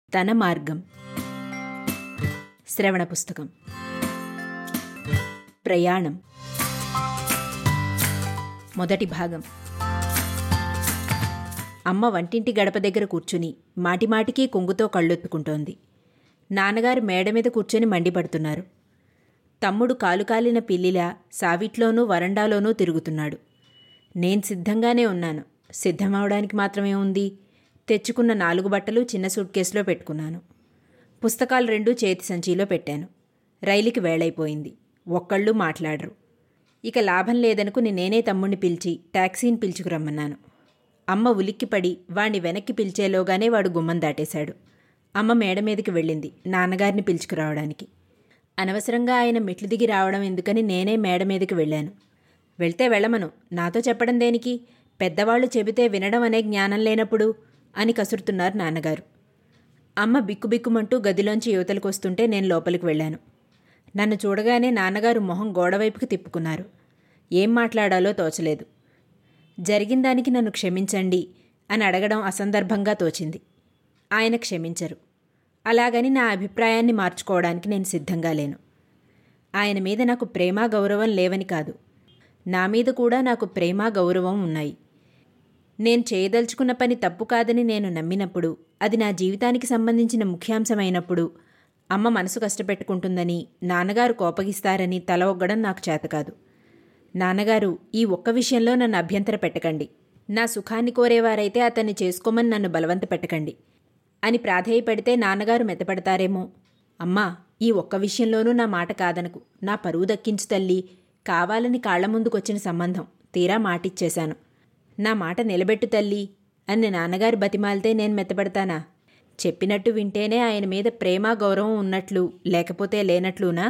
తన మార్గం శ్రవణ పుస్తకం ప్రయాణం మొదటి భాగం అమ్మ వంటింటి గడప దగ్గర కూర్చుని మాటిమాటికి కొంగుతో కళ్ళొత్తుకుంటోంది నాన్నగారు మేడ మీద కూర్చొని మండిపడుతున్నారు తమ్ముడు కాలు కాలిన పిల్లిలా సావిట్లోనూ వరండాలోనూ తిరుగుతున్నాడు నేను సిద్ధంగానే ఉన్నాను సిద్ధమవడానికి మాత్రమే ఉంది తెచ్చుకున్న నాలుగు బట్టలు చిన్న సూట్ కేసులో పెట్టుకున్నాను పుస్తకాలు రెండు చేతి సంచిలో పెట్టాను రైలుకి వేళైపోయింది ఒక్కళ్ళు మాట్లాడరు ఇక లాభం లేదనుకుని నేనే తమ్ముణ్ణి పిలిచి టాక్సీని పిలుచుకురమ్మన్నాను అమ్మ ఉలిక్కిపడి వాణ్ణి వెనక్కి పిలిచేలోగానే వాడు గుమ్మం దాటేశాడు అమ్మ మేడ మీదకి వెళ్ళింది నాన్నగారిని పిలుచుకురావడానికి అనవసరంగా ఆయన మెట్లు దిగి రావడం ఎందుకని నేనే మేడ మీదకి వెళ్ళాను వెళ్తే వెళ్ళమను నాతో చెప్పడం దేనికి పెద్దవాళ్ళు చెబితే వినడం అనే జ్ఞానం లేనప్పుడు అని కసురుతున్నారు నాన్నగారు అమ్మ బిక్కుబిక్కుమంటూ గదిలోంచి యువతలకు వస్తుంటే నేను లోపలికి వెళ్ళాను నన్ను చూడగానే నాన్నగారు మొహం గోడవైపుకి తిప్పుకున్నారు ఏం మాట్లాడాలో తోచలేదు జరిగిన దానికి నన్ను క్షమించండి అని అడగడం అసందర్భంగా తోచింది ఆయన క్షమించరు అలాగని నా అభిప్రాయాన్ని మార్చుకోవడానికి నేను సిద్ధంగా లేను ఆయన మీద నాకు ప్రేమ గౌరవం లేవని కాదు నా మీద కూడా నాకు ప్రేమ గౌరవం ఉన్నాయి నేను చేయదలుచుకున్న పని తప్పు కాదని నేను నమ్మినప్పుడు అది నా జీవితానికి సంబంధించిన ముఖ్యాంశమైనప్పుడు అమ్మ మనసు కష్టపెట్టుకుంటుందని నాన్నగారు కోపగిస్తారని తల ఒగ్గడం నాకు చేత కాదు నాన్నగారు ఈ ఒక్క విషయంలో నన్ను అభ్యంతర పెట్టకండి నా సుఖాన్ని కోరేవారైతే అతన్ని చేసుకోమని నన్ను బలవంత పెట్టకండి అని ప్రాధేయపడితే నాన్నగారు మెత్తపడతారేమో అమ్మా ఈ ఒక్క విషయంలోనూ నా మాట కాదనకు నా పరువు దక్కించు తల్లి కావాలని కాళ్ల ముందుకొచ్చిన సంబంధం తీరా మాటిచ్చేశాను నా మాట నిలబెట్టు తల్లి అని నాన్నగారు బతిమాలితే నేను మెత్తపడతానా చెప్పినట్టు వింటేనే ఆయన మీద ప్రేమ గౌరవం ఉన్నట్లు లేకపోతే లేనట్లునా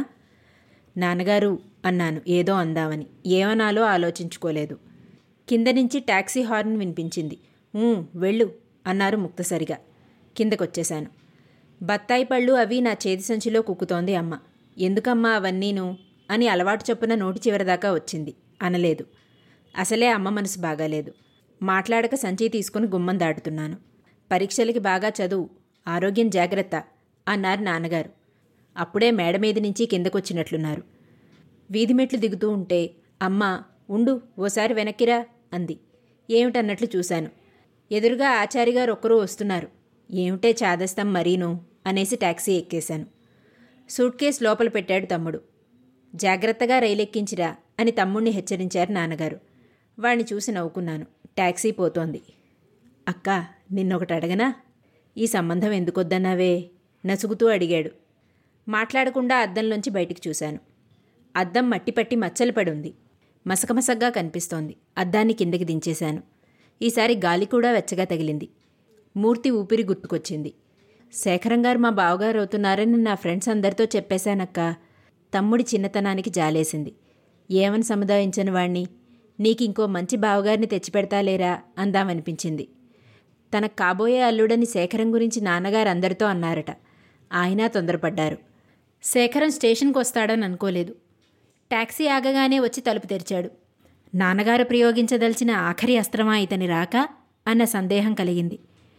నాన్నగారు అన్నాను ఏదో అందామని ఏమనాలో ఆలోచించుకోలేదు కింద నుంచి టాక్సీ హార్న్ వినిపించింది "ఊ, వెళ్ళు అన్నారు ముక్తసరిగా కిందకొచ్చేశాను బత్తాయి పళ్ళు అవి నా చేతి సంచిలో కుక్కుతోంది అమ్మ ఎందుకమ్మా అవన్నీను అని అలవాటు చొప్పున నోటి చివరిదాకా వచ్చింది అనలేదు అసలే అమ్మ మనసు బాగాలేదు మాట్లాడక సంచి తీసుకుని గుమ్మం దాటుతున్నాను పరీక్షలకి బాగా చదువు ఆరోగ్యం జాగ్రత్త అన్నారు నాన్నగారు అప్పుడే మేడ మీద నుంచి కిందకొచ్చినట్లున్నారు వీధి మెట్లు దిగుతూ ఉంటే అమ్మ ఉండు ఓసారి వెనక్కిరా అంది ఏమిటన్నట్లు చూశాను ఎదురుగా ఆచారి గారు ఒక్కరూ వస్తున్నారు ఏమిటే చాదస్తం మరీను అనేసి టాక్సీ ఎక్కేశాను సూట్ కేస్ లోపల పెట్టాడు తమ్ముడు జాగ్రత్తగా రైలెక్కించిరా అని తమ్ముణ్ణి హెచ్చరించారు నాన్నగారు వాణ్ణి చూసి నవ్వుకున్నాను టాక్సీ పోతోంది అక్క నిన్నొకటి అడగనా ఈ సంబంధం ఎందుకొద్దన్నావే నసుగుతూ అడిగాడు మాట్లాడకుండా అద్దంలోంచి బయటికి చూశాను అద్దం మట్టిపట్టి మచ్చలు పడి ఉంది మసకమసగ్గా కనిపిస్తోంది అద్దాన్ని కిందకి దించేశాను ఈసారి గాలి కూడా వెచ్చగా తగిలింది మూర్తి ఊపిరి గుర్తుకొచ్చింది శేఖరం గారు మా బావగారు అవుతున్నారని నా ఫ్రెండ్స్ అందరితో చెప్పేశానక్క తమ్ముడి చిన్నతనానికి జాలేసింది ఏమని సముదాయించను వాణ్ణి నీకు ఇంకో మంచి బావగారిని తెచ్చిపెడతాలేరా అందామనిపించింది తనకు కాబోయే అల్లుడని శేఖరం గురించి నాన్నగారు అందరితో అన్నారట ఆయన తొందరపడ్డారు శేఖరం స్టేషన్కి వస్తాడని అనుకోలేదు టాక్సీ ఆగగానే వచ్చి తలుపు తెరిచాడు నాన్నగారు ప్రయోగించదలిచిన ఆఖరి అస్త్రమా ఇతని రాక అన్న సందేహం కలిగింది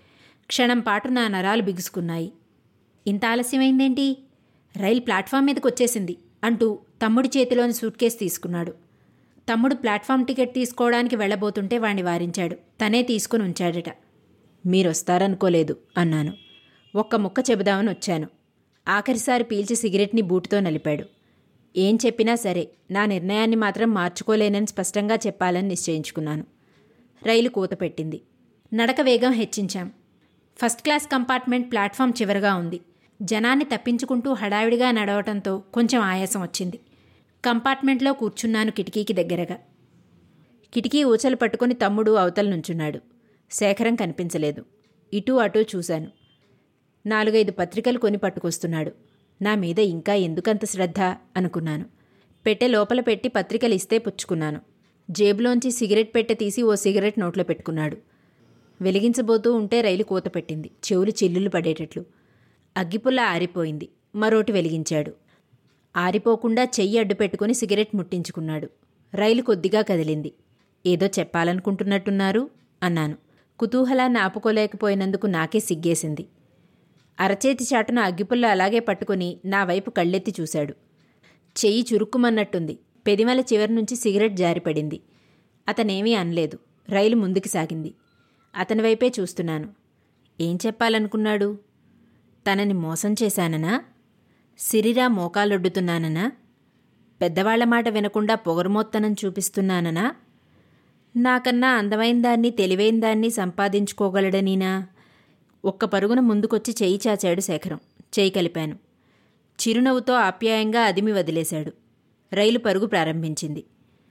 క్షణం పాటు నా నరాలు బిగుసుకున్నాయి ఇంత ఆలస్యమైందేంటి రైలు ప్లాట్ఫామ్ మీదకి వచ్చేసింది అంటూ తమ్ముడి చేతిలోని సూట్ కేసు తీసుకున్నాడు తమ్ముడు ప్లాట్ఫామ్ టికెట్ తీసుకోవడానికి వెళ్ళబోతుంటే వాణ్ణి వారించాడు తనే తీసుకుని ఉంచాడట మీరొస్తారనుకోలేదు అన్నాను ఒక్క ముక్క చెబుదామని వచ్చాను ఆఖరిసారి పీల్చి సిగరెట్ని బూటుతో నలిపాడు ఏం చెప్పినా సరే నా నిర్ణయాన్ని మాత్రం మార్చుకోలేనని స్పష్టంగా చెప్పాలని నిశ్చయించుకున్నాను రైలు కూత పెట్టింది నడక వేగం హెచ్చించాం ఫస్ట్ క్లాస్ కంపార్ట్మెంట్ ప్లాట్ఫామ్ చివరగా ఉంది జనాన్ని తప్పించుకుంటూ హడావిడిగా నడవటంతో కొంచెం ఆయాసం వచ్చింది కంపార్ట్మెంట్లో కూర్చున్నాను కిటికీకి దగ్గరగా కిటికీ ఊచలు పట్టుకుని తమ్ముడు అవతల నుంచున్నాడు శేఖరం కనిపించలేదు ఇటూ అటూ చూశాను నాలుగైదు పత్రికలు కొని పట్టుకొస్తున్నాడు నా మీద ఇంకా ఎందుకంత శ్రద్ధ అనుకున్నాను పెట్టె లోపల పెట్టి పత్రికలు ఇస్తే పుచ్చుకున్నాను జేబులోంచి సిగరెట్ పెట్టె తీసి ఓ సిగరెట్ నోట్లో పెట్టుకున్నాడు వెలిగించబోతూ ఉంటే రైలు కూత పెట్టింది చెవులు చిల్లులు పడేటట్లు అగ్గిపుల్ల ఆరిపోయింది మరోటి వెలిగించాడు ఆరిపోకుండా చెయ్యి అడ్డు పెట్టుకుని సిగరెట్ ముట్టించుకున్నాడు రైలు కొద్దిగా కదిలింది ఏదో చెప్పాలనుకుంటున్నట్టున్నారు అన్నాను కుతూహలాన్ని ఆపుకోలేకపోయినందుకు నాకే సిగ్గేసింది అరచేతి చాటున అగ్గిపుల్ల అలాగే పట్టుకుని నా వైపు కళ్ళెత్తి చూశాడు చెయ్యి చురుక్కుమన్నట్టుంది పెదిమల చివరి నుంచి సిగరెట్ జారిపడింది అతనేమీ అనలేదు రైలు ముందుకు సాగింది అతని వైపే చూస్తున్నాను ఏం చెప్పాలనుకున్నాడు తనని మోసం చేశాననా సిరిరా మోకాలొడ్డుతున్నాననా పెద్దవాళ్ల మాట వినకుండా పొగరుమొత్తనం చూపిస్తున్నాననా నాకన్నా అందమైన దాన్ని తెలివైన దాన్ని సంపాదించుకోగలడనీనా ఒక్క పరుగున ముందుకొచ్చి చేయి చాచాడు శేఖరం చేయి కలిపాను చిరునవ్వుతో ఆప్యాయంగా అదిమి వదిలేశాడు రైలు పరుగు ప్రారంభించింది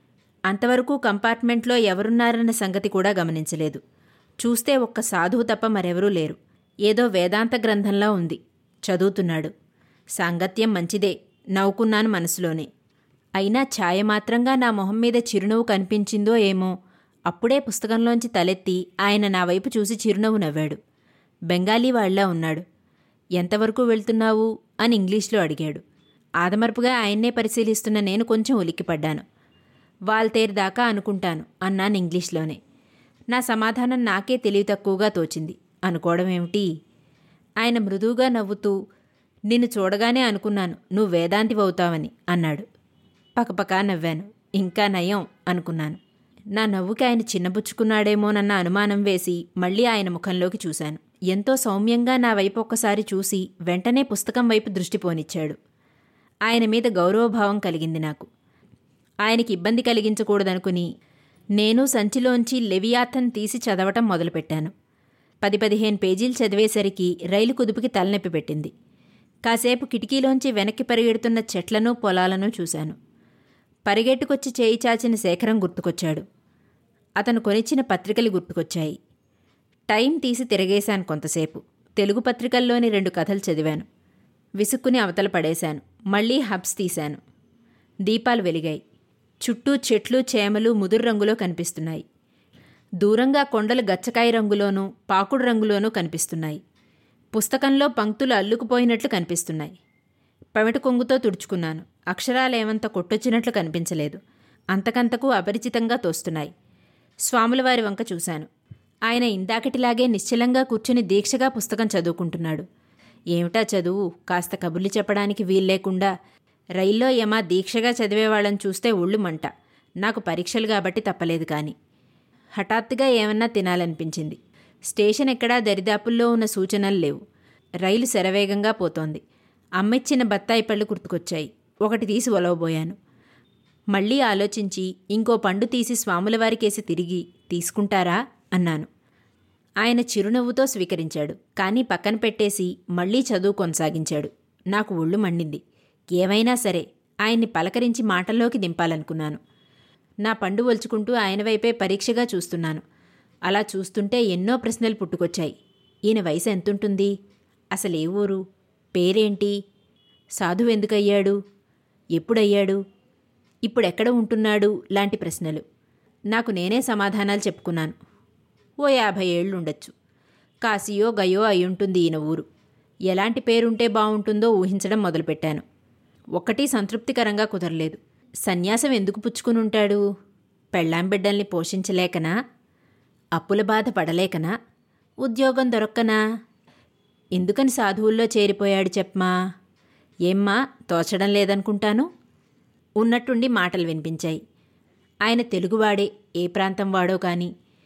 అంతవరకు కంపార్ట్మెంట్లో ఎవరున్నారన్న సంగతి కూడా గమనించలేదు చూస్తే ఒక్క సాధువు తప్ప మరెవరూ లేరు ఏదో వేదాంత గ్రంథంలా ఉంది చదువుతున్నాడు సాంగత్యం మంచిదే నవ్వుకున్నాను మనసులోనే అయినా ఛాయ మాత్రంగా నా మొహం మీద చిరునవ్వు కనిపించిందో ఏమో అప్పుడే పుస్తకంలోంచి తలెత్తి ఆయన నా వైపు చూసి చిరునవ్వు నవ్వాడు బెంగాలీ వాళ్ళ ఉన్నాడు ఎంతవరకు వెళ్తున్నావు అని ఇంగ్లీష్లో అడిగాడు ఆదమర్పుగా ఆయన్నే పరిశీలిస్తున్న నేను కొంచెం ఉలిక్కిపడ్డాను వాల్తేరు దాకా అనుకుంటాను అన్నాను ఇంగ్లీష్లోనే నా సమాధానం నాకే తెలివి తక్కువగా తోచింది అనుకోవడం ఏమిటి ఆయన మృదువుగా నవ్వుతూ నిన్ను చూడగానే అనుకున్నాను నువ్వు వేదాంతివవుతావని అన్నాడు పకపకా నవ్వాను ఇంకా నయం అనుకున్నాను నా నవ్వుకి ఆయన చిన్నబుచ్చుకున్నాడేమోనన్న అనుమానం వేసి మళ్ళీ ఆయన ముఖంలోకి చూశాను ఎంతో సౌమ్యంగా నా వైపు ఒక్కసారి చూసి వెంటనే పుస్తకం వైపు దృష్టి పోనిచ్చాడు ఆయన మీద గౌరవభావం కలిగింది నాకు ఆయనకి ఇబ్బంది కలిగించకూడదనుకుని నేను సంచిలోంచి లెవియాథన్ తీసి చదవటం మొదలుపెట్టాను పది పదిహేను పేజీలు చదివేసరికి రైలు కుదుపుకి తలనొప్పి పెట్టింది కాసేపు కిటికీలోంచి వెనక్కి పరిగెడుతున్న చెట్లను పొలాలను చూశాను పరిగెట్టుకొచ్చి చేయి చాచిన శేఖరం గుర్తుకొచ్చాడు అతను కొనిచ్చిన పత్రికలు గుర్తుకొచ్చాయి టైం తీసి తిరగేశాను కొంతసేపు తెలుగు పత్రికల్లోని రెండు కథలు చదివాను విసుక్కుని అవతల పడేశాను మళ్ళీ హబ్స్ తీశాను దీపాలు వెలిగాయి చుట్టూ చెట్లు చేమలు ముదురు రంగులో కనిపిస్తున్నాయి దూరంగా కొండలు గచ్చకాయ రంగులోనూ పాకుడు రంగులోనూ కనిపిస్తున్నాయి పుస్తకంలో పంక్తులు అల్లుకుపోయినట్లు కనిపిస్తున్నాయి పమిట కొంగుతో తుడుచుకున్నాను అక్షరాలేమంత కొట్టొచ్చినట్లు కనిపించలేదు అంతకంతకు అపరిచితంగా తోస్తున్నాయి స్వాములవారి వంక చూశాను ఆయన ఇందాకటిలాగే నిశ్చలంగా కూర్చుని దీక్షగా పుస్తకం చదువుకుంటున్నాడు ఏమిటా చదువు కాస్త కబుర్లు చెప్పడానికి వీల్లేకుండా రైల్లో ఏమా దీక్షగా చదివేవాళ్ళని చూస్తే ఒళ్ళు మంట నాకు పరీక్షలు కాబట్టి తప్పలేదు కానీ హఠాత్తుగా ఏమన్నా తినాలనిపించింది స్టేషన్ ఎక్కడా దరిదాపుల్లో ఉన్న సూచనలు లేవు రైలు శరవేగంగా పోతోంది అమ్మిచ్చిన బత్తాయి పళ్ళు గుర్తుకొచ్చాయి ఒకటి తీసి ఒలవబోయాను మళ్ళీ ఆలోచించి ఇంకో పండు తీసి స్వాములవారికేసి తిరిగి తీసుకుంటారా అన్నాను ఆయన చిరునవ్వుతో స్వీకరించాడు కానీ పక్కన పెట్టేసి మళ్ళీ చదువు కొనసాగించాడు నాకు ఒళ్ళు మండింది ఏమైనా సరే ఆయన్ని పలకరించి మాటల్లోకి దింపాలనుకున్నాను నా పండు ఒలుచుకుంటూ ఆయన వైపే పరీక్షగా చూస్తున్నాను అలా చూస్తుంటే ఎన్నో ప్రశ్నలు పుట్టుకొచ్చాయి ఈయన వయసు ఎంతుంటుంది అసలు ఏ ఊరు పేరేంటి సాధువు ఎందుకయ్యాడు ఎప్పుడయ్యాడు ఇప్పుడెక్కడ ఉంటున్నాడు లాంటి ప్రశ్నలు నాకు నేనే సమాధానాలు చెప్పుకున్నాను ఓ యాభై ఏళ్ళుండొచ్చు కాశీయో గయో అయ్యుంటుంది ఈయన ఊరు ఎలాంటి పేరుంటే బావుంటుందో ఊహించడం మొదలుపెట్టాను ఒక్కటీ సంతృప్తికరంగా కుదరలేదు సన్యాసం ఎందుకు పుచ్చుకునుంటాడు పెళ్ళాం బిడ్డల్ని పోషించలేకనా అప్పుల బాధ పడలేకనా ఉద్యోగం దొరక్కనా ఎందుకని సాధువుల్లో చేరిపోయాడు చెప్పమా ఏమ్మా తోచడం లేదనుకుంటాను ఉన్నట్టుండి మాటలు వినిపించాయి ఆయన తెలుగువాడే ఏ ప్రాంతం వాడో కాని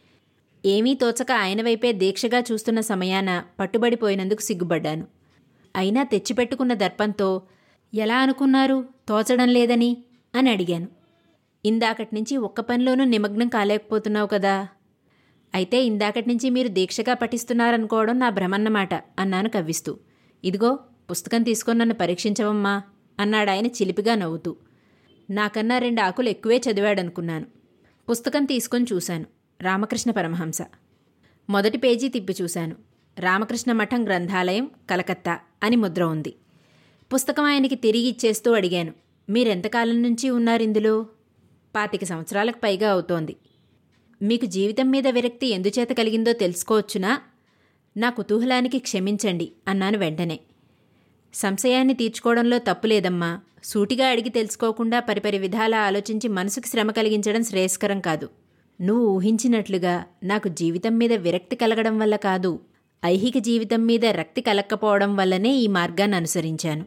ఏమీ తోచక ఆయన వైపే దీక్షగా చూస్తున్న సమయాన పట్టుబడిపోయినందుకు సిగ్గుపడ్డాను అయినా తెచ్చిపెట్టుకున్న దర్పంతో ఎలా అనుకున్నారు తోచడం లేదని అని అడిగాను ఇందాకటి నుంచి ఒక్క పనిలోనూ నిమగ్నం కాలేకపోతున్నావు కదా అయితే ఇందాకటి నుంచి మీరు దీక్షగా పఠిస్తున్నారనుకోవడం నా భ్రమన్నమాట అన్నాను కవ్విస్తూ ఇదిగో పుస్తకం తీసుకొని నన్ను పరీక్షించవమ్మా అన్నాడు ఆయన చిలిపిగా నవ్వుతూ నాకన్నా రెండు ఆకులు ఎక్కువే చదివాడనుకున్నాను పుస్తకం తీసుకొని చూశాను రామకృష్ణ పరమహంస మొదటి పేజీ తిప్పి చూశాను రామకృష్ణ మఠం గ్రంథాలయం కలకత్తా అని ముద్ర ఉంది పుస్తకం ఆయనకి తిరిగి ఇచ్చేస్తూ అడిగాను మీరెంతకాలం నుంచి ఉన్నారు ఇందులో పాతిక సంవత్సరాలకు పైగా అవుతోంది మీకు జీవితం మీద విరక్తి ఎందుచేత కలిగిందో తెలుసుకోవచ్చునా నా కుతూహలానికి క్షమించండి అన్నాను వెంటనే సంశయాన్ని తీర్చుకోవడంలో తప్పు లేదమ్మా సూటిగా అడిగి తెలుసుకోకుండా పరిపరి విధాలా ఆలోచించి మనసుకి శ్రమ కలిగించడం శ్రేయస్కరం కాదు నువ్వు ఊహించినట్లుగా నాకు జీవితం మీద విరక్తి కలగడం వల్ల కాదు ఐహిక జీవితం మీద రక్తి కలక్కపోవడం వల్లనే ఈ మార్గాన్ని అనుసరించాను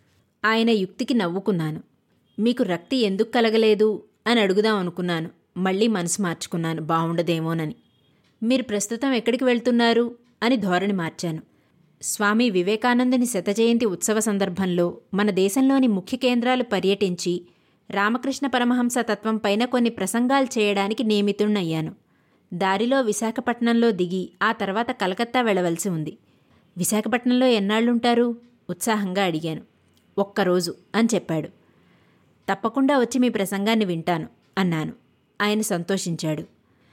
ఆయన యుక్తికి నవ్వుకున్నాను మీకు రక్తి ఎందుకు కలగలేదు అని అడుగుదాం అనుకున్నాను మళ్ళీ మనసు మార్చుకున్నాను బావుండదేమోనని మీరు ప్రస్తుతం ఎక్కడికి వెళ్తున్నారు అని ధోరణి మార్చాను స్వామి వివేకానందుని శతజయంతి ఉత్సవ సందర్భంలో మన దేశంలోని ముఖ్య కేంద్రాలు పర్యటించి రామకృష్ణ పరమహంస తత్వం పైన కొన్ని ప్రసంగాలు చేయడానికి నియమితుణ్ణయ్యాను దారిలో విశాఖపట్నంలో దిగి ఆ తర్వాత కలకత్తా వెళ్ళవలసి ఉంది విశాఖపట్నంలో ఎన్నాళ్ళుంటారు ఉత్సాహంగా అడిగాను ఒక్కరోజు అని చెప్పాడు తప్పకుండా వచ్చి మీ ప్రసంగాన్ని వింటాను అన్నాను ఆయన సంతోషించాడు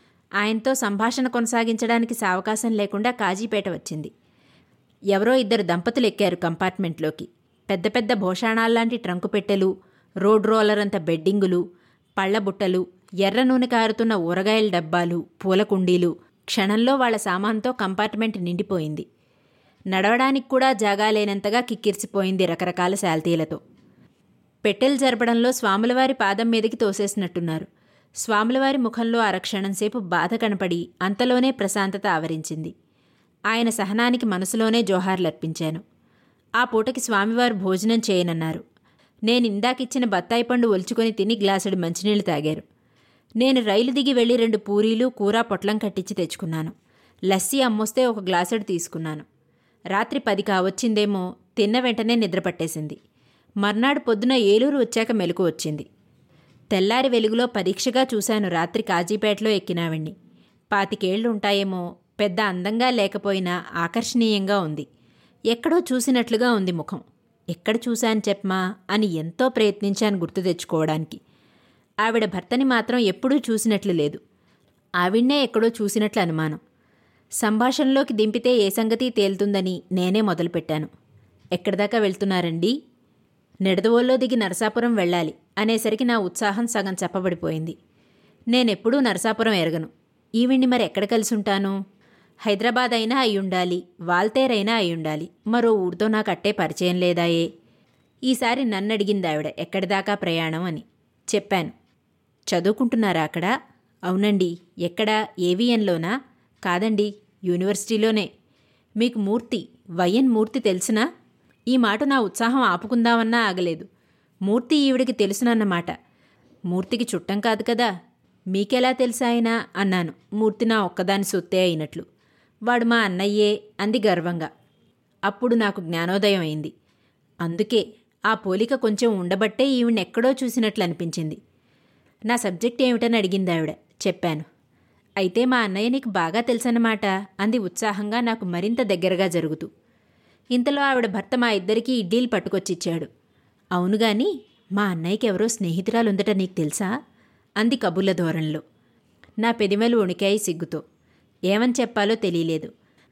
ఆయనతో సంభాషణ కొనసాగించడానికి సావకాశం లేకుండా కాజీపేట వచ్చింది ఎవరో ఇద్దరు దంపతులు ఎక్కారు కంపార్ట్మెంట్లోకి పెద్ద పెద్ద భోషాణాల్లాంటి ట్రంకు పెట్టెలు రోడ్ రోలర్ అంత బెడ్డింగులు పళ్లబుట్టలు ఎర్ర నూనె కారుతున్న ఊరగాయల డబ్బాలు పూల కుండీలు క్షణంలో వాళ్ల సామాన్తో కంపార్ట్మెంట్ నిండిపోయింది నడవడానికి కూడా జాగా లేనంతగా కిక్కిరిసిపోయింది రకరకాల శాల్తీలతో పెట్టెలు జరపడంలో స్వాములవారి పాదం మీదకి తోసేసినట్టున్నారు స్వాములవారి ముఖంలో అరక్షణం సేపు బాధ కనపడి అంతలోనే ప్రశాంతత ఆవరించింది ఆయన సహనానికి మనసులోనే జోహార్లర్పించాను ఆ పూటకి స్వామివారు భోజనం చేయనన్నారు నేను ఇందాకిచ్చిన బత్తాయి పండు ఒలుచుకొని తిని గ్లాసుడు మంచినీళ్లు తాగారు నేను రైలు దిగి వెళ్ళి రెండు పూరీలు కూర పొట్లం కట్టించి తెచ్చుకున్నాను లస్సీ అమ్మొస్తే ఒక గ్లాసుడు తీసుకున్నాను రాత్రి పది కావచ్చిందేమో తిన్న వెంటనే నిద్రపట్టేసింది మర్నాడు పొద్దున ఏలూరు వచ్చాక మెలకు వచ్చింది తెల్లారి వెలుగులో పరీక్షగా చూశాను రాత్రి కాజీపేటలో ఎక్కినావిణ్ణి పాతికేళ్లుంటాయేమో పెద్ద అందంగా లేకపోయినా ఆకర్షణీయంగా ఉంది ఎక్కడో చూసినట్లుగా ఉంది ముఖం ఎక్కడ చూశాను చెప్పమా అని ఎంతో ప్రయత్నించాను గుర్తు తెచ్చుకోవడానికి ఆవిడ భర్తని మాత్రం ఎప్పుడూ చూసినట్లు లేదు ఆవిడ్నే ఎక్కడో చూసినట్లు అనుమానం సంభాషణలోకి దింపితే ఏ సంగతి తేలుతుందని నేనే మొదలుపెట్టాను ఎక్కడిదాకా వెళ్తున్నారండి నిడదవోల్లో దిగి నరసాపురం వెళ్ళాలి అనేసరికి నా ఉత్సాహం సగం చెప్పబడిపోయింది నేనెప్పుడూ నరసాపురం ఎరగను ఈవిడ్ని మరి ఎక్కడ కలిసి ఉంటాను హైదరాబాద్ అయినా అయ్యుండాలి వాల్తేరైనా అయ్యుండాలి మరో ఊరితో నాకు అట్టే పరిచయం లేదాయే ఈసారి నన్ను అడిగింది ఆవిడ ఎక్కడిదాకా ప్రయాణం అని చెప్పాను చదువుకుంటున్నారా అక్కడ అవునండి ఎక్కడ ఏవిఎన్లోనా కాదండి యూనివర్సిటీలోనే మీకు మూర్తి వైఎన్ మూర్తి తెలుసునా ఈ మాట నా ఉత్సాహం ఆపుకుందామన్నా ఆగలేదు మూర్తి ఈవిడికి తెలుసునన్నమాట మూర్తికి చుట్టం కాదు కదా మీకెలా తెలుసాయనా అన్నాను మూర్తి నా ఒక్కదాని సొత్తే అయినట్లు వాడు మా అన్నయ్యే అంది గర్వంగా అప్పుడు నాకు జ్ఞానోదయం అయింది అందుకే ఆ పోలిక కొంచెం ఉండబట్టే ఈవిడ్ని ఎక్కడో చూసినట్లు అనిపించింది నా సబ్జెక్ట్ ఏమిటని అడిగింది ఆవిడ చెప్పాను అయితే మా అన్నయ్య నీకు బాగా తెలుసన్నమాట అంది ఉత్సాహంగా నాకు మరింత దగ్గరగా జరుగుతూ ఇంతలో ఆవిడ భర్త మా ఇద్దరికీ ఇడ్లీలు పట్టుకొచ్చిచ్చాడు అవునుగాని మా అన్నయ్యకి ఎవరో స్నేహితురాలుందట నీకు తెలుసా అంది కబుర్ల ధోరణిలో నా పెదిమలు వణికాయి సిగ్గుతో ఏమని చెప్పాలో తెలియలేదు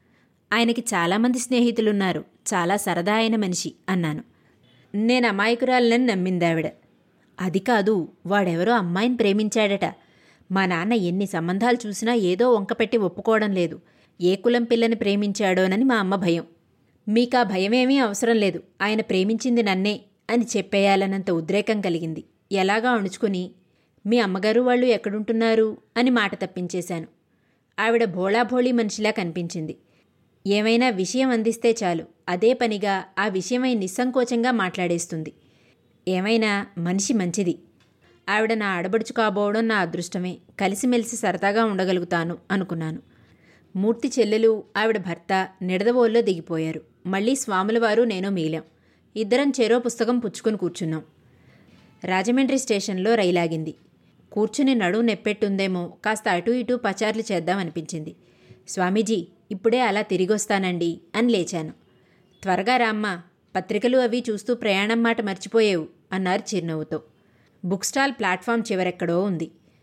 ఆయనకి చాలామంది స్నేహితులున్నారు చాలా సరదా అయిన మనిషి అన్నాను నేను అమాయకురాలని నమ్మిందావిడ అది కాదు వాడెవరో అమ్మాయిని ప్రేమించాడట మా నాన్న ఎన్ని సంబంధాలు చూసినా ఏదో వంకపెట్టి ఒప్పుకోవడం లేదు ఏ కులం పిల్లని ప్రేమించాడోనని మా అమ్మ భయం మీకా భయమేమీ అవసరం లేదు ఆయన ప్రేమించింది నన్నే అని చెప్పేయాలన్నంత ఉద్రేకం కలిగింది ఎలాగా అణుచుకుని మీ అమ్మగారు వాళ్ళు ఎక్కడుంటున్నారు అని మాట తప్పించేశాను ఆవిడ భోళాభోళీ మనిషిలా కనిపించింది ఏమైనా విషయం అందిస్తే చాలు అదే పనిగా ఆ విషయమై నిస్సంకోచంగా మాట్లాడేస్తుంది ఏమైనా మనిషి మంచిది ఆవిడ నా ఆడబడుచు కాబోవడం నా అదృష్టమే కలిసిమెలిసి సరదాగా ఉండగలుగుతాను అనుకున్నాను మూర్తి చెల్లెలు ఆవిడ భర్త నిడదవోల్లో దిగిపోయారు మళ్ళీ స్వాములవారు నేను మిగిలాం ఇద్దరం చెరో పుస్తకం పుచ్చుకొని కూర్చున్నాం రాజమండ్రి స్టేషన్లో రైలాగింది కూర్చుని నడువు నెప్పెట్టుందేమో కాస్త అటూ ఇటూ పచార్లు చేద్దామనిపించింది స్వామీజీ ఇప్పుడే అలా తిరిగొస్తానండి అని లేచాను త్వరగా రామ్మా పత్రికలు అవి చూస్తూ ప్రయాణం మాట మర్చిపోయేవు అన్నారు చిరునవ్వుతో బుక్ స్టాల్ ప్లాట్ఫామ్ చివరెక్కడో ఉంది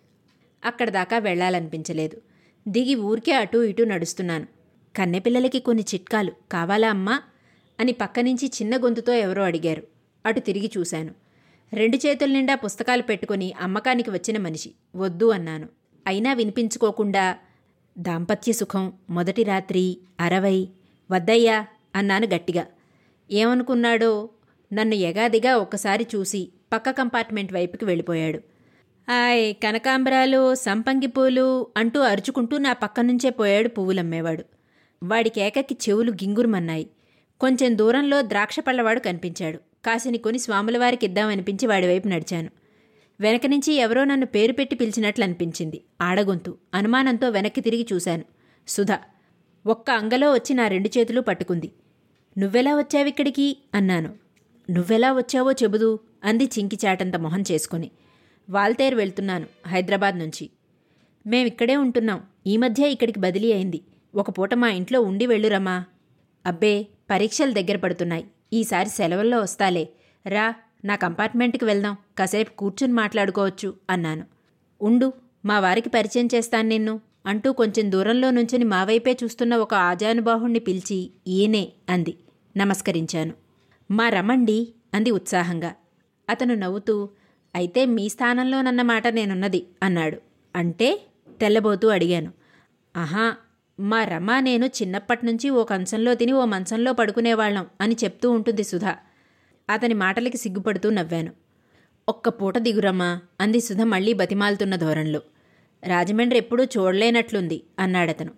అక్కడ దాకా వెళ్లాలనిపించలేదు దిగి ఊరికే అటూ ఇటూ నడుస్తున్నాను కన్నెపిల్లలకి కొన్ని చిట్కాలు కావాలా అమ్మా అని పక్క నుంచి చిన్న గొంతుతో ఎవరో అడిగారు అటు తిరిగి చూశాను రెండు చేతుల నిండా పుస్తకాలు పెట్టుకుని అమ్మకానికి వచ్చిన మనిషి వద్దు అన్నాను అయినా వినిపించుకోకుండా దాంపత్య సుఖం మొదటి రాత్రి అరవై వద్దయ్యా అన్నాను గట్టిగా ఏమనుకున్నాడో నన్ను ఎగాదిగా ఒక్కసారి చూసి పక్క కంపార్ట్మెంట్ వైపుకి వెళ్ళిపోయాడు ఆయ్ కనకాంబరాలు సంపంగి పూలు అంటూ అరుచుకుంటూ నా పక్క నుంచే పోయాడు పువ్వులమ్మేవాడు వాడి కేకకి చెవులు గింగురుమన్నాయి కొంచెం దూరంలో ద్రాక్ష పళ్ళవాడు కనిపించాడు కాసిని కొని స్వాముల వారికి ఇద్దామనిపించి వాడి వైపు నడిచాను వెనక నుంచి ఎవరో నన్ను పేరు పెట్టి పిలిచినట్లు అనిపించింది ఆడగొంతు అనుమానంతో వెనక్కి తిరిగి చూశాను సుధా ఒక్క అంగలో వచ్చి నా రెండు చేతులు పట్టుకుంది నువ్వెలా వచ్చావిక్కడికి అన్నాను నువ్వెలా వచ్చావో చెబుదు అంది చింకి చాటంత మొహం చేసుకుని వాల్తేరు వెళ్తున్నాను హైదరాబాద్ నుంచి మేమిక్కడే ఉంటున్నాం ఈ మధ్య ఇక్కడికి బదిలీ అయింది ఒక పూట మా ఇంట్లో ఉండి వెళ్ళురమ్మా అబ్బే పరీక్షలు దగ్గర పడుతున్నాయి ఈసారి సెలవుల్లో వస్తాలే రా నా కంపార్ట్మెంట్కి వెళ్దాం కాసేపు కూర్చుని మాట్లాడుకోవచ్చు అన్నాను ఉండు మా వారికి పరిచయం చేస్తాను నిన్ను అంటూ కొంచెం దూరంలో నుంచుని మా వైపే చూస్తున్న ఒక ఆజానుబాహుణ్ణి పిలిచి ఈయనే అంది నమస్కరించాను మా రమండి అంది ఉత్సాహంగా అతను నవ్వుతూ అయితే మీ స్థానంలోనన్నమాట నేనున్నది అన్నాడు అంటే తెల్లబోతూ అడిగాను ఆహా మా రమ నేను చిన్నప్పటి నుంచి ఓ కంచంలో తిని ఓ మంచంలో పడుకునేవాళ్ళం అని చెప్తూ ఉంటుంది సుధా అతని మాటలకి సిగ్గుపడుతూ నవ్వాను ఒక్క పూట దిగురమ్మా అంది సుధ మళ్ళీ బతిమాలుతున్న ధోరణిలో రాజమండ్రి ఎప్పుడూ చూడలేనట్లుంది అన్నాడతను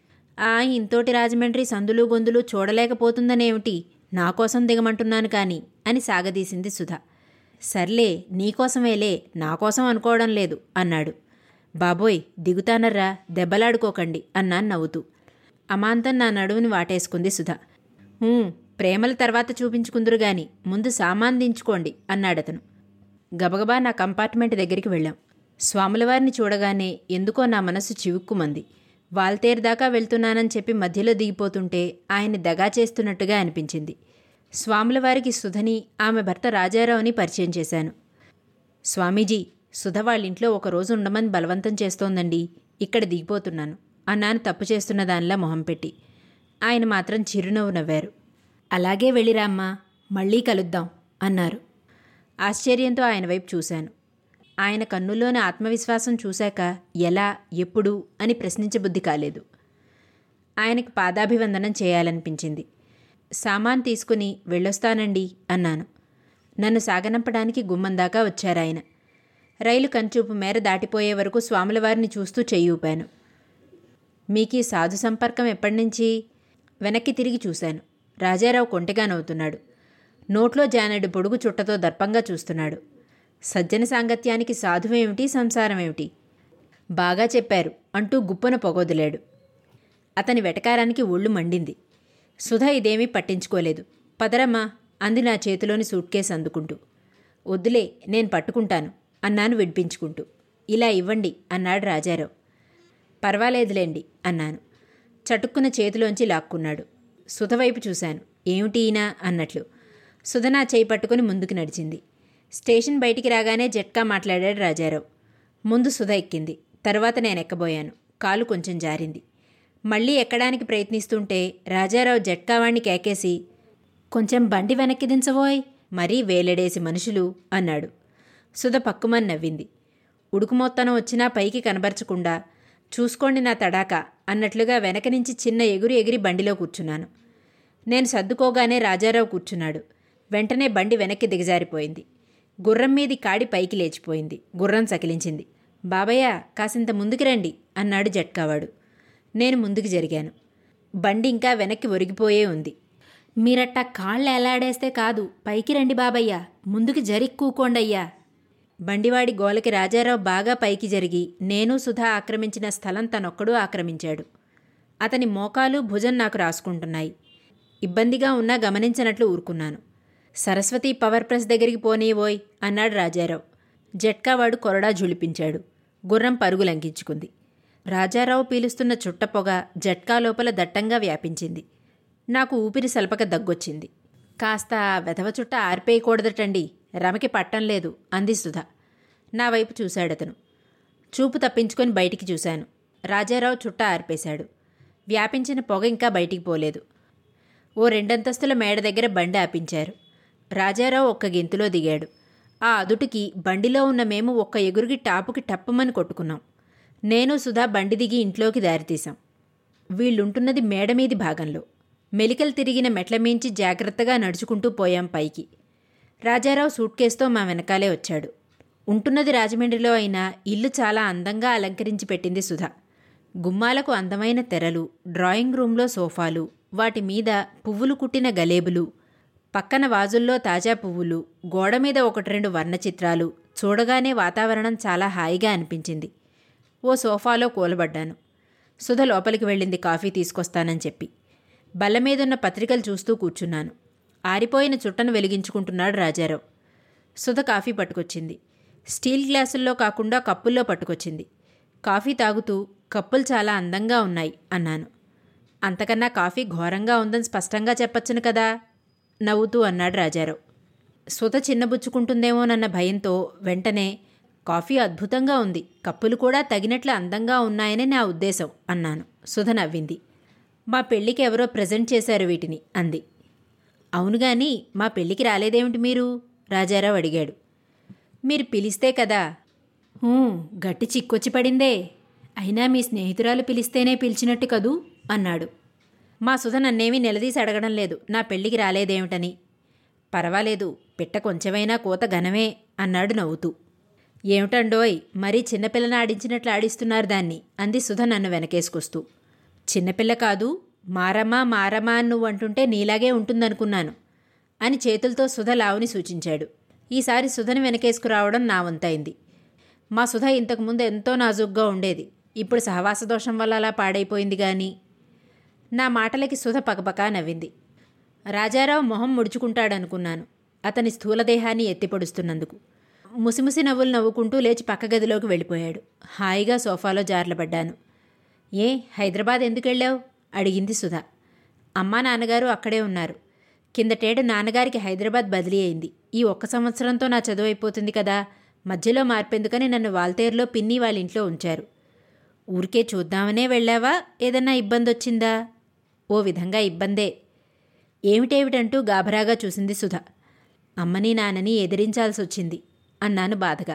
ఆ ఇంతోటి రాజమండ్రి సందులు గొందులు చూడలేకపోతుందనేమిటి నా కోసం దిగమంటున్నాను కాని అని సాగదీసింది సుధ సర్లే నీకోసమేలే నా కోసం అనుకోవడం లేదు అన్నాడు బాబోయ్ దిగుతానర్రా దెబ్బలాడుకోకండి అన్నాను నవ్వుతూ అమాంతం నా నడువుని వాటేసుకుంది సుధ "ఊ, ప్రేమల తర్వాత చూపించుకుందురు గాని ముందు సామాన్ దించుకోండి అన్నాడతను గబగబా నా కంపార్ట్మెంట్ దగ్గరికి వెళ్ళాం స్వాములవారిని చూడగానే ఎందుకో నా మనసు చివుక్కుమంది వాల్తేరు దాకా వెళ్తున్నానని చెప్పి మధ్యలో దిగిపోతుంటే ఆయన దగా చేస్తున్నట్టుగా అనిపించింది స్వాములవారికి సుధని ఆమె భర్త రాజారావుని పరిచయం చేశాను స్వామీజీ సుధ వాళ్ళింట్లో ఒక రోజు ఉండమని బలవంతం చేస్తోందండి ఇక్కడ దిగిపోతున్నాను అన్నాను తప్పు చేస్తున్న దానిలా మొహం పెట్టి ఆయన మాత్రం చిరునవ్వు నవ్వారు అలాగే వెళ్ళిరామ్మా మళ్ళీ కలుద్దాం అన్నారు ఆశ్చర్యంతో ఆయన వైపు చూశాను ఆయన కన్నుల్లోని ఆత్మవిశ్వాసం చూశాక ఎలా ఎప్పుడు అని ప్రశ్నించబుద్ధి కాలేదు ఆయనకి పాదాభివందనం చేయాలనిపించింది సామాన్ తీసుకుని వెళ్ళొస్తానండి అన్నాను నన్ను సాగనంపడానికి గుమ్మం దాకా వచ్చారాయన రైలు కంచూపు మేర దాటిపోయే వరకు స్వాముల వారిని చూస్తూ చెయ్యి ఊపాను మీకీ సాధు సంపర్కం ఎప్పటినుంచి వెనక్కి తిరిగి చూశాను రాజారావు కొంటెగా నవ్వుతున్నాడు నోట్లో జానెడు పొడుగు చుట్టతో దర్పంగా చూస్తున్నాడు సజ్జన సాంగత్యానికి సాధువేమిటి సంసారమేమిటి బాగా చెప్పారు అంటూ గుప్పన పొగొదిలాడు అతని వెటకారానికి ఒళ్ళు మండింది సుధ ఇదేమీ పట్టించుకోలేదు పదరమ్మా అంది నా చేతిలోని సూట్ కేసు అందుకుంటూ వద్దులే నేను పట్టుకుంటాను అన్నాను విడిపించుకుంటూ ఇలా ఇవ్వండి అన్నాడు రాజారావు పర్వాలేదులేండి అన్నాను చటుక్కున చేతిలోంచి లాక్కున్నాడు సుధ వైపు చూశాను ఏమిటీనా అన్నట్లు సుధ నా చేయి పట్టుకుని ముందుకు నడిచింది స్టేషన్ బయటికి రాగానే జట్కా మాట్లాడాడు రాజారావు ముందు సుధ ఎక్కింది తర్వాత నేను ఎక్కబోయాను కాలు కొంచెం జారింది మళ్ళీ ఎక్కడానికి ప్రయత్నిస్తుంటే రాజారావు జట్కావాణ్ణి కేకేసి కొంచెం బండి వెనక్కి దించబోయ్ మరీ వేలెడేసి మనుషులు అన్నాడు సుధ పక్కుమని నవ్వింది ఉడుకుమొత్తనం వచ్చినా పైకి కనబరచకుండా చూసుకోండి నా తడాక అన్నట్లుగా వెనక నుంచి చిన్న ఎగురు ఎగిరి బండిలో కూర్చున్నాను నేను సర్దుకోగానే రాజారావు కూర్చున్నాడు వెంటనే బండి వెనక్కి దిగజారిపోయింది గుర్రం మీది కాడి పైకి లేచిపోయింది గుర్రం సకిలించింది బాబయ్య కాసింత ముందుకు రండి అన్నాడు జట్కావాడు నేను ముందుకు జరిగాను బండి ఇంకా వెనక్కి ఒరిగిపోయే ఉంది మీరట్టా కాళ్ళు ఎలాడేస్తే కాదు పైకి రండి బాబయ్య ముందుకు జరిక్కూకోండయ్యా బండివాడి గోలకి రాజారావు బాగా పైకి జరిగి నేను సుధా ఆక్రమించిన స్థలం తనొక్కడూ ఆక్రమించాడు అతని మోకాలు భుజం నాకు రాసుకుంటున్నాయి ఇబ్బందిగా ఉన్నా గమనించనట్లు ఊరుకున్నాను సరస్వతి పవర్ ప్రెస్ దగ్గరికి పోనీవోయ్ అన్నాడు రాజారావు జట్కావాడు కొరడా జుళిపించాడు గుర్రం పరుగు లంకించుకుంది రాజారావు పీలుస్తున్న చుట్టపొగ జట్కా లోపల దట్టంగా వ్యాపించింది నాకు ఊపిరి సలపక దగ్గొచ్చింది కాస్త వెధవ చుట్ట ఆరిపేయకూడదటండి రమకి పట్టం లేదు అంది సుధ నా వైపు చూశాడతను చూపు తప్పించుకొని బయటికి చూశాను రాజారావు చుట్ట ఆర్పేశాడు వ్యాపించిన పొగ ఇంకా బయటికి పోలేదు ఓ రెండంతస్తుల మేడ దగ్గర బండి ఆపించారు రాజారావు ఒక్క గెంతులో దిగాడు ఆ అదుటికి బండిలో ఉన్న మేము ఒక్క ఎగురుకి టాపుకి టప్పమని కొట్టుకున్నాం నేను సుధా బండి దిగి ఇంట్లోకి దారితీశాం వీళ్ళుంటున్నది మేడమీది భాగంలో మెలికలు తిరిగిన మెట్ల మించి జాగ్రత్తగా నడుచుకుంటూ పోయాం పైకి రాజారావు సూట్ కేసుతో మా వెనకాలే వచ్చాడు ఉంటున్నది రాజమండ్రిలో అయినా ఇల్లు చాలా అందంగా అలంకరించి పెట్టింది సుధ గుమ్మాలకు అందమైన తెరలు డ్రాయింగ్ రూంలో సోఫాలు వాటి మీద పువ్వులు కుట్టిన గలేబులు పక్కన వాజుల్లో తాజా పువ్వులు గోడ మీద ఒకటి రెండు వర్ణ చిత్రాలు చూడగానే వాతావరణం చాలా హాయిగా అనిపించింది ఓ సోఫాలో కూలబడ్డాను సుధ లోపలికి వెళ్ళింది కాఫీ తీసుకొస్తానని చెప్పి బల్ల మీదున్న పత్రికలు చూస్తూ కూర్చున్నాను ఆరిపోయిన చుట్టను వెలిగించుకుంటున్నాడు రాజారావు సుధ కాఫీ పట్టుకొచ్చింది స్టీల్ గ్లాసుల్లో కాకుండా కప్పుల్లో పట్టుకొచ్చింది కాఫీ తాగుతూ కప్పులు చాలా అందంగా ఉన్నాయి అన్నాను అంతకన్నా కాఫీ ఘోరంగా ఉందని స్పష్టంగా చెప్పచ్చును కదా నవ్వుతూ అన్నాడు రాజారావు సుధ చిన్నబుచ్చుకుంటుందేమోనన్న భయంతో వెంటనే కాఫీ అద్భుతంగా ఉంది కప్పులు కూడా తగినట్లు అందంగా ఉన్నాయని నా ఉద్దేశం అన్నాను సుధ నవ్వింది మా పెళ్ళికి ఎవరో ప్రజెంట్ చేశారు వీటిని అంది అవును గాని మా పెళ్ళికి రాలేదేమిటి మీరు రాజారావు అడిగాడు మీరు పిలిస్తే కదా "హూ, గట్టి చిక్కొచ్చి పడిందే అయినా మీ స్నేహితురాలు పిలిస్తేనే పిలిచినట్టు కదూ అన్నాడు మా సుధ నన్నేమీ నిలదీసి అడగడం లేదు నా పెళ్ళికి రాలేదేమిటని పర్వాలేదు పిట్ట కొంచెమైనా కోత ఘనమే అన్నాడు నవ్వుతూ ఏమిటండోయ్ మరీ చిన్నపిల్లని ఆడించినట్లు ఆడిస్తున్నారు దాన్ని అంది సుధ నన్ను వెనకేసుకొస్తూ చిన్నపిల్ల కాదు మారమ్మా మారమ్మా అని నువ్వు అంటుంటే నీలాగే ఉంటుందనుకున్నాను అని చేతులతో సుధ లావుని సూచించాడు ఈసారి సుధని వెనకేసుకురావడం నా వంతైంది మా సుధ ఇంతకుముందు ఎంతో నాజుగ్గా ఉండేది ఇప్పుడు సహవాస దోషం వల్ల అలా పాడైపోయింది గాని నా మాటలకి సుధ పకపకా నవ్వింది రాజారావు మొహం ముడుచుకుంటాడనుకున్నాను అతని స్థూలదేహాన్ని ఎత్తిపొడుస్తున్నందుకు ముసిముసి నవ్వులు నవ్వుకుంటూ లేచి పక్క గదిలోకి వెళ్ళిపోయాడు హాయిగా సోఫాలో జార్లబడ్డాను ఏ హైదరాబాద్ ఎందుకు వెళ్ళావు అడిగింది సుధ అమ్మా నాన్నగారు అక్కడే ఉన్నారు కిందటేడు నాన్నగారికి హైదరాబాద్ బదిలీ అయింది ఈ ఒక్క సంవత్సరంతో నా చదువు అయిపోతుంది కదా మధ్యలో మార్పెందుకని నన్ను వాల్తేరులో పిన్ని వాళ్ళ ఇంట్లో ఉంచారు ఊరికే చూద్దామనే వెళ్ళావా ఏదన్నా ఇబ్బంది వచ్చిందా ఓ విధంగా ఇబ్బందే ఏమిటేమిటంటూ గాభరాగా చూసింది సుధ అమ్మని నాన్నని ఎదిరించాల్సి వచ్చింది అన్నాను బాధగా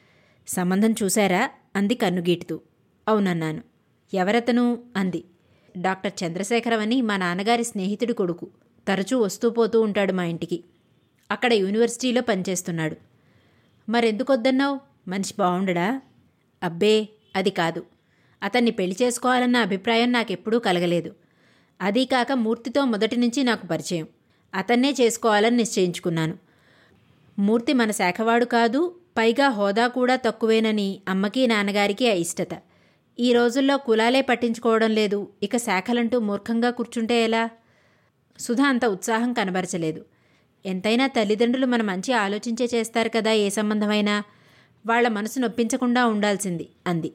సంబంధం చూశారా అంది కన్నుగీటుతూ అవునన్నాను ఎవరతను అంది డాక్టర్ చంద్రశేఖరం అని మా నాన్నగారి స్నేహితుడి కొడుకు తరచూ వస్తూ పోతూ ఉంటాడు మా ఇంటికి అక్కడ యూనివర్సిటీలో పనిచేస్తున్నాడు మరెందుకొద్దన్నావు మనిషి బాగుండడా అబ్బే అది కాదు అతన్ని పెళ్లి చేసుకోవాలన్న అభిప్రాయం నాకెప్పుడూ కలగలేదు అదీ కాక మూర్తితో మొదటి నుంచి నాకు పరిచయం అతన్నే చేసుకోవాలని నిశ్చయించుకున్నాను మూర్తి మన శాఖవాడు కాదు పైగా హోదా కూడా తక్కువేనని అమ్మకి నాన్నగారికి అయిష్టత ఈ రోజుల్లో కులాలే పట్టించుకోవడం లేదు ఇక శాఖలంటూ మూర్ఖంగా కూర్చుంటే ఎలా సుధా అంత ఉత్సాహం కనబరచలేదు ఎంతైనా తల్లిదండ్రులు మన మంచి ఆలోచించే చేస్తారు కదా ఏ సంబంధమైనా వాళ్ళ మనసు నొప్పించకుండా ఉండాల్సింది అంది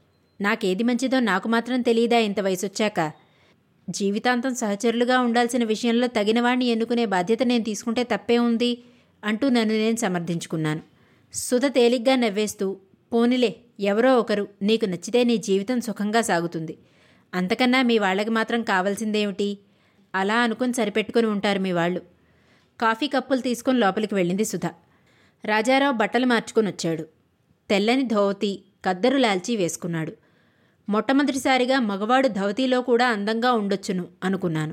నాకేది మంచిదో నాకు మాత్రం తెలియదా ఇంత వయసొచ్చాక జీవితాంతం సహచరులుగా ఉండాల్సిన విషయంలో తగినవాణ్ణి ఎన్నుకునే బాధ్యత నేను తీసుకుంటే తప్పే ఉంది అంటూ నన్ను నేను సమర్థించుకున్నాను సుధ తేలిగ్గా నవ్వేస్తూ పోనిలే ఎవరో ఒకరు నీకు నచ్చితే నీ జీవితం సుఖంగా సాగుతుంది అంతకన్నా మీ వాళ్ళకి మాత్రం కావాల్సిందేమిటి అలా అనుకుని సరిపెట్టుకుని ఉంటారు మీ వాళ్ళు కాఫీ కప్పులు తీసుకుని లోపలికి వెళ్ళింది సుధ రాజారావు బట్టలు మార్చుకొని వచ్చాడు తెల్లని ధోవతి కద్దరు లాల్చి వేసుకున్నాడు మొట్టమొదటిసారిగా మగవాడు ధవతిలో కూడా అందంగా ఉండొచ్చును అనుకున్నాను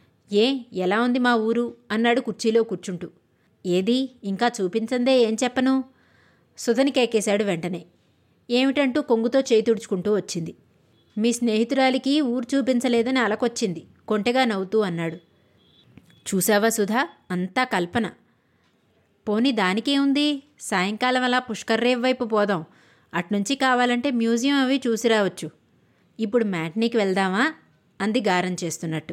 ఏ ఎలా ఉంది మా ఊరు అన్నాడు కుర్చీలో కూర్చుంటూ ఏది ఇంకా చూపించందే ఏం చెప్పను సుధని కేకేశాడు వెంటనే ఏమిటంటూ కొంగుతో చేయి తుడుచుకుంటూ వచ్చింది మీ స్నేహితురాలికి ఊరు చూపించలేదని అలకొచ్చింది కొంటెగా నవ్వుతూ అన్నాడు చూసావా సుధా అంతా కల్పన పోనీ దానికే ఉంది సాయంకాలం అలా పుష్కర్రేవ్ వైపు పోదాం అట్నుంచి కావాలంటే మ్యూజియం అవి చూసి రావచ్చు ఇప్పుడు మ్యాట్నీకి వెళ్దామా అంది గారం చేస్తున్నట్టు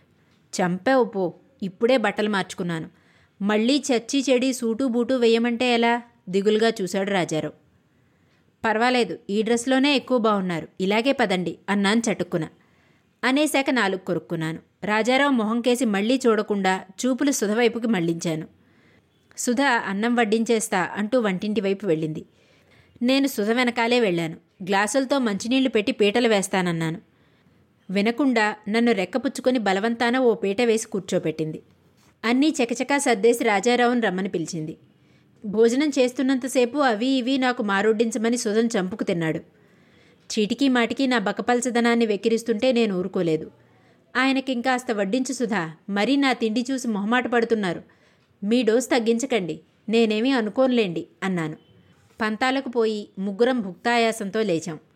చంపావు పో ఇప్పుడే బట్టలు మార్చుకున్నాను మళ్ళీ చచ్చి చెడి సూటు బూటు వేయమంటే ఎలా దిగులుగా చూశాడు రాజారావు పర్వాలేదు ఈ డ్రెస్లోనే ఎక్కువ బాగున్నారు ఇలాగే పదండి అన్నాను చటుక్కున అనేశాక నాలుగు కొరుక్కున్నాను రాజారావు మొహం కేసి మళ్ళీ చూడకుండా చూపులు సుధవైపుకి మళ్లించాను సుధ అన్నం వడ్డించేస్తా అంటూ వంటింటి వైపు వెళ్ళింది నేను సుధ వెనకాలే వెళ్ళాను గ్లాసులతో మంచినీళ్లు పెట్టి పీటలు వేస్తానన్నాను వినకుండా నన్ను రెక్కపుచ్చుకొని బలవంతాన ఓ పీట వేసి కూర్చోపెట్టింది అన్నీ చకచకా సర్దేసి రాజారావుని రమ్మని పిలిచింది భోజనం చేస్తున్నంతసేపు అవి ఇవి నాకు మారొడ్డించమని సుధన్ చంపుకు తిన్నాడు చీటికి మాటికి నా బకపల్చదనాన్ని వెక్కిరిస్తుంటే నేను ఊరుకోలేదు ఆయనకింకాస్త వడ్డించు సుధా మరీ నా తిండి చూసి మొహమాట పడుతున్నారు మీ డోస్ తగ్గించకండి నేనేమీ అనుకోనులేండి అన్నాను పంతాలకు పోయి ముగ్గురం భుక్తాయాసంతో లేచాం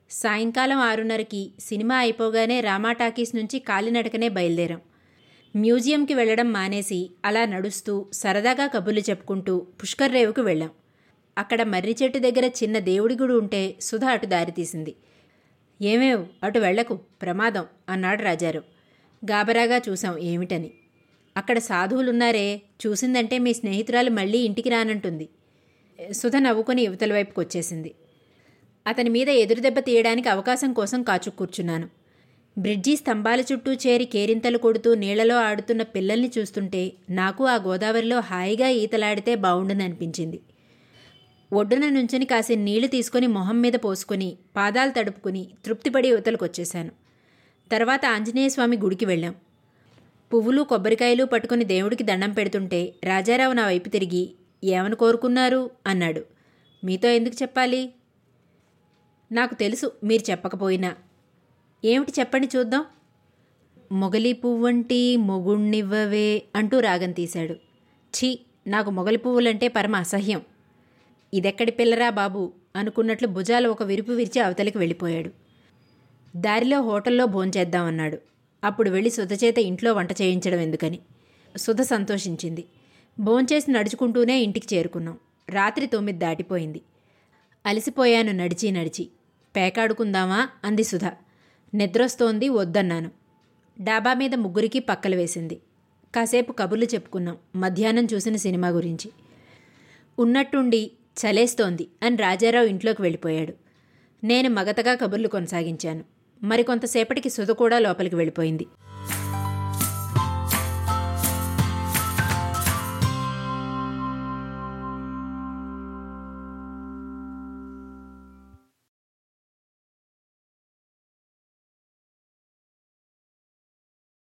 సాయంకాలం ఆరున్నరకి సినిమా అయిపోగానే రామా టాకీస్ నుంచి కాలినడకనే బయలుదేరాం మ్యూజియంకి వెళ్ళడం మానేసి అలా నడుస్తూ సరదాగా కబుర్లు చెప్పుకుంటూ పుష్కర్ రేవుకు వెళ్ళాం అక్కడ మర్రి చెట్టు దగ్గర చిన్న దేవుడి గుడి ఉంటే సుధా అటు దారితీసింది ఏమేవ్ అటు వెళ్లకు ప్రమాదం అన్నాడు రాజారావు గాబరాగా చూసాం ఏమిటని అక్కడ సాధువులున్నారే చూసిందంటే మీ స్నేహితురాలు మళ్ళీ ఇంటికి రానంటుంది సుధ నవ్వుకొని యువతల వైపుకి వచ్చేసింది అతని మీద ఎదురుదెబ్బ తీయడానికి అవకాశం కోసం కాచు కూర్చున్నాను బ్రిడ్జి స్తంభాల చుట్టూ చేరి కేరింతలు కొడుతూ నీళ్లలో ఆడుతున్న పిల్లల్ని చూస్తుంటే నాకు ఆ గోదావరిలో హాయిగా ఈతలాడితే బావుండుననిపించింది ఒడ్డున నుంచుని కాసిన నీళ్లు తీసుకుని మొహం మీద పోసుకుని పాదాలు తడుపుకుని తృప్తిపడి యువతలకొచ్చేశాను తర్వాత ఆంజనేయస్వామి గుడికి వెళ్ళాం పువ్వులు కొబ్బరికాయలు పట్టుకుని దేవుడికి దండం పెడుతుంటే రాజారావు నా వైపు తిరిగి ఏమని కోరుకున్నారు అన్నాడు మీతో ఎందుకు చెప్పాలి నాకు తెలుసు మీరు చెప్పకపోయినా ఏమిటి చెప్పండి చూద్దాం మొగలి పువ్వంటి మొగుణ్ణివ్వవే అంటూ రాగం తీశాడు ఛీ నాకు మొగలి పువ్వులంటే పరమ అసహ్యం ఇదెక్కడి పిల్లరా బాబు అనుకున్నట్లు భుజాలు ఒక విరుపు విరిచి అవతలికి వెళ్ళిపోయాడు దారిలో హోటల్లో భోంచేద్దామన్నాడు అప్పుడు వెళ్ళి సుధ చేత ఇంట్లో వంట చేయించడం ఎందుకని సుధ సంతోషించింది భోంచేసి నడుచుకుంటూనే ఇంటికి చేరుకున్నాం రాత్రి తొమ్మిది దాటిపోయింది అలసిపోయాను నడిచి నడిచి పేకాడుకుందామా అంది సుధ నిద్రొస్తోంది వద్దన్నాను డాబా మీద ముగ్గురికి పక్కలు వేసింది కాసేపు కబుర్లు చెప్పుకున్నాం మధ్యాహ్నం చూసిన సినిమా గురించి ఉన్నట్టుండి చలేస్తోంది అని రాజారావు ఇంట్లోకి వెళ్ళిపోయాడు నేను మగతగా కబుర్లు కొనసాగించాను మరికొంతసేపటికి సుధ కూడా లోపలికి వెళ్ళిపోయింది